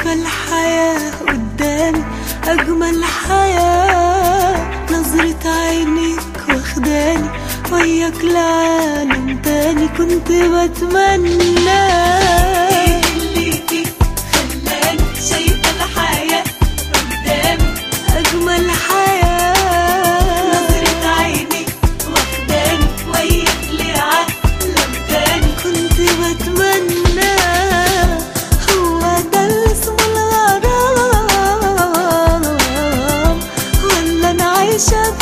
شايفة الحياة قدامي أجمل حياة نظرة عينيك واخداني وياك لعالم تاني كنت بتمنى ايه اللي فيك خلاني شايفة الحياة قدامي أجمل حياة نظرة عينيك واخداني وياك لعالم تاني كنت بتمنى هو ده اللي اسمه الغرام ولا أنا عايشة في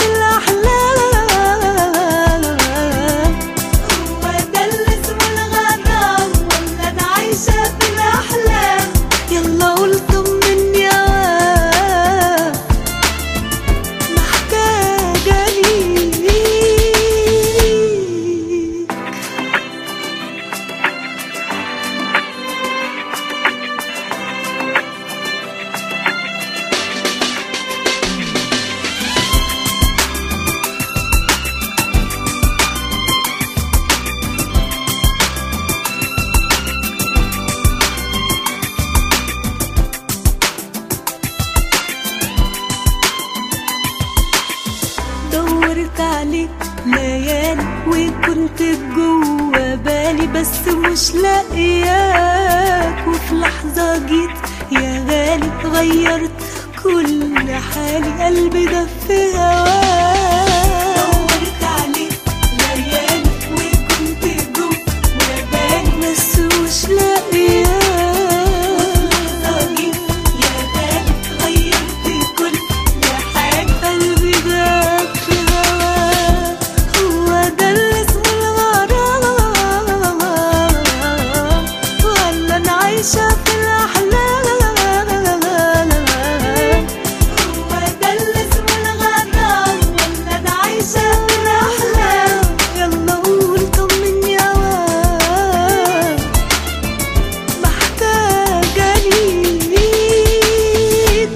الأحلام هو ده اللي اسمه الغرام ولا انا عايشة في الأحلام يلا قول طمني يا واد محتاجة ليك دورت عليك ليالي وكنت جوا بالي بس مش لاقياك وفي لحظة جيت يا غالي غيرت كل حالي قلبي ده في هواك دورت عليك ليالي وكنت جوا بالي بس مش لاقياك طريق يا غالي غيرت كل حاجة قلبي ده في هواك هو ده اللي اسمه الغرام ولا انا عايشة في الأحلام هو ده اللي اسمه الغرام ولا انا عايشة في الأحلام يلا قول طمني يا واد محتاجة ليك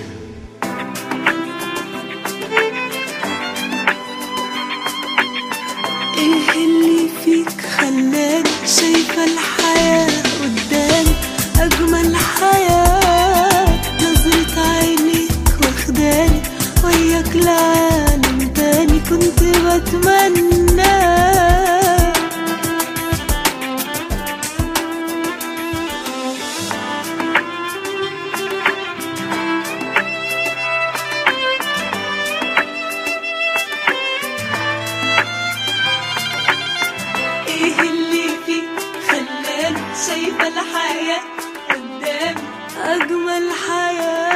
ايه اللي فيك خلاني شايفة الحياة قدامي أجمل حياة نظرة عينيك واخداني وياك لعالم تاني كنت بتمنى ايه اللي فيك خلاني شايفة الحياة قدامي أجمل حياة